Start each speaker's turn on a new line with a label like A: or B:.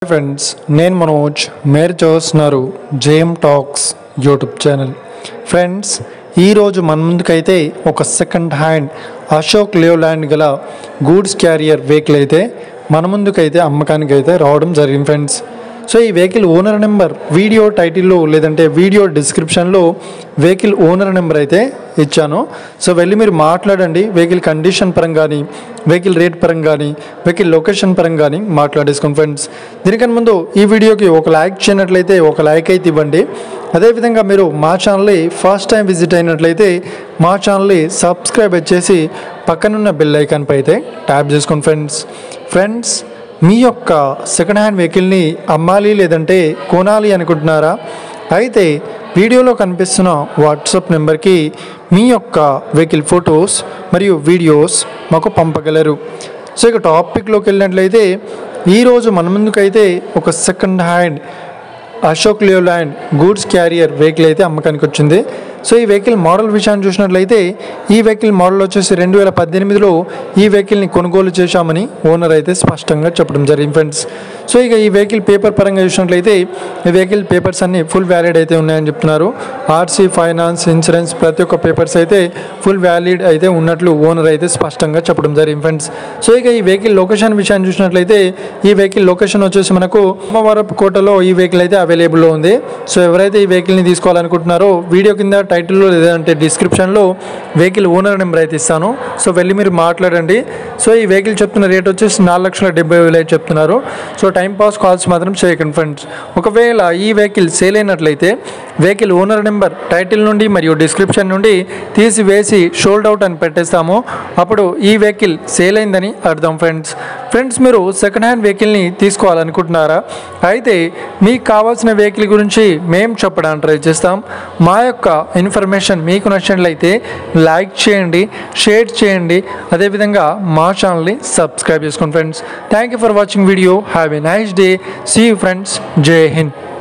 A: friends నేను మనోజ్ మీరు చూస్తున్నారు JM talks YouTube channel friends ఈరోజు మన ముందుకైతే ఒక సెకండ్ హ్యాండ్ అశోక్ లేవ్ల్యాండ్ గల గూడ్స్ క్యారియర్ వెహికల్ అయితే మన ముందుకైతే అమ్మకానికి అయితే రావడం జరిగింది ఫ్రెండ్స్ సో ఈ వెహికల్ ఓనర్ నెంబర్ వీడియో టైటిల్లో లేదంటే వీడియో డిస్క్రిప్షన్లో వెహికల్ ఓనర్ నెంబర్ అయితే ఇచ్చాను సో వెళ్ళి మీరు మాట్లాడండి వెహికల్ కండిషన్ పరంగా కానీ వెహికల్ రేట్ పరంగా కానీ వెహికల్ లొకేషన్ పరంగా కానీ మాట్లాడేసుకోండి ఫ్రెండ్స్ దీనికన్నా ముందు ఈ వీడియోకి ఒక లైక్ చేయనట్లయితే ఒక లైక్ అయితే ఇవ్వండి అదేవిధంగా మీరు మా ఛానల్ని ఫస్ట్ టైం విజిట్ అయినట్లయితే మా ఛానల్ని సబ్స్క్రైబ్ చేసి పక్కనున్న బెల్ ఐకాన్పై అయితే ట్యాప్ చేసుకోండి ఫ్రెండ్స్ ఫ్రెండ్స్ మీ యొక్క సెకండ్ హ్యాండ్ వెహికల్ని అమ్మాలి లేదంటే కొనాలి అనుకుంటున్నారా అయితే వీడియోలో కనిపిస్తున్న వాట్సాప్ నెంబర్కి మీ యొక్క వెహికల్ ఫొటోస్ మరియు వీడియోస్ మాకు పంపగలరు సో ఇక టాపిక్లోకి వెళ్ళినట్లయితే ఈరోజు మన ముందుకైతే ఒక second hand Ashok Leyland goods carrier vehicle అయితే అమ్మకానికి వచ్చింది సో ఈ వెహికల్ మోడల్ విషయాన్ని చూసినట్లయితే ఈ వెహికల్ మోడల్ వచ్చేసి రెండు వేల పద్దెనిమిదిలో ఈ వెహికల్ని కొనుగోలు చేశామని ఓనర్ అయితే స్పష్టంగా చెప్పడం జరిగింది ఫ్రెండ్స్ సో ఇక ఈ వెహికల్ పేపర్ పరంగా చూసినట్లయితే ఈ వెహికల్ పేపర్స్ అన్ని ఫుల్ వ్యాలిడ్ అయితే ఉన్నాయని చెప్తున్నారు ఆర్సీ ఫైనాన్స్ ఇన్సూరెన్స్ ప్రతి ఒక్క పేపర్స్ అయితే ఫుల్ వ్యాలిడ్ అయితే ఉన్నట్లు ఓనర్ అయితే స్పష్టంగా చెప్పడం జరిగింది ఫ్రెండ్స్ సో ఇక ఈ వెహికల్ లొకేషన్ విషయాన్ని చూసినట్లయితే ఈ వెహికల్ లొకేషన్ వచ్చేసి మనకు అమ్మవరపు కోటలో ఈ వెహికల్ అయితే అవైలబుల్లో ఉంది సో ఎవరైతే ఈ వెహికల్ని తీసుకోవాలనుకుంటున్నారో వీడియో కింద టైటిల్లో లేదంటే డిస్క్రిప్షన్లో వెహికల్ ఓనర్ నెంబర్ అయితే ఇస్తాను సో వెళ్ళి మీరు మాట్లాడండి సో ఈ వెహికల్ చెప్తున్న రేట్ వచ్చేసి నాలుగు లక్షల డెబ్బై వేలు అయితే చెప్తున్నారు సో టైం పాస్ కాల్స్ మాత్రం చేయకండి ఫ్రెండ్స్ ఒకవేళ ఈ వెహికల్ సేల్ అయినట్లయితే వెహికల్ ఓనర్ నెంబర్ టైటిల్ నుండి మరియు డిస్క్రిప్షన్ నుండి తీసివేసి షోల్డ్ అవుట్ అని పెట్టేస్తాము అప్పుడు ఈ వెహికల్ సేల్ అయిందని అర్థం ఫ్రెండ్స్ ఫ్రెండ్స్ మీరు సెకండ్ హ్యాండ్ వెహికల్ని తీసుకోవాలనుకుంటున్నారా అయితే మీకు కావాల్సిన వెహికల్ గురించి మేము చెప్పడానికి ట్రై చేస్తాం మా యొక్క ఇన్ఫర్మేషన్ మీకు నచ్చినట్లయితే లైక్ చేయండి షేర్ చేయండి అదేవిధంగా మా ఛానల్ని సబ్స్క్రైబ్ చేసుకోండి friends thank you for watching video have a nice day see you friends జై హింద్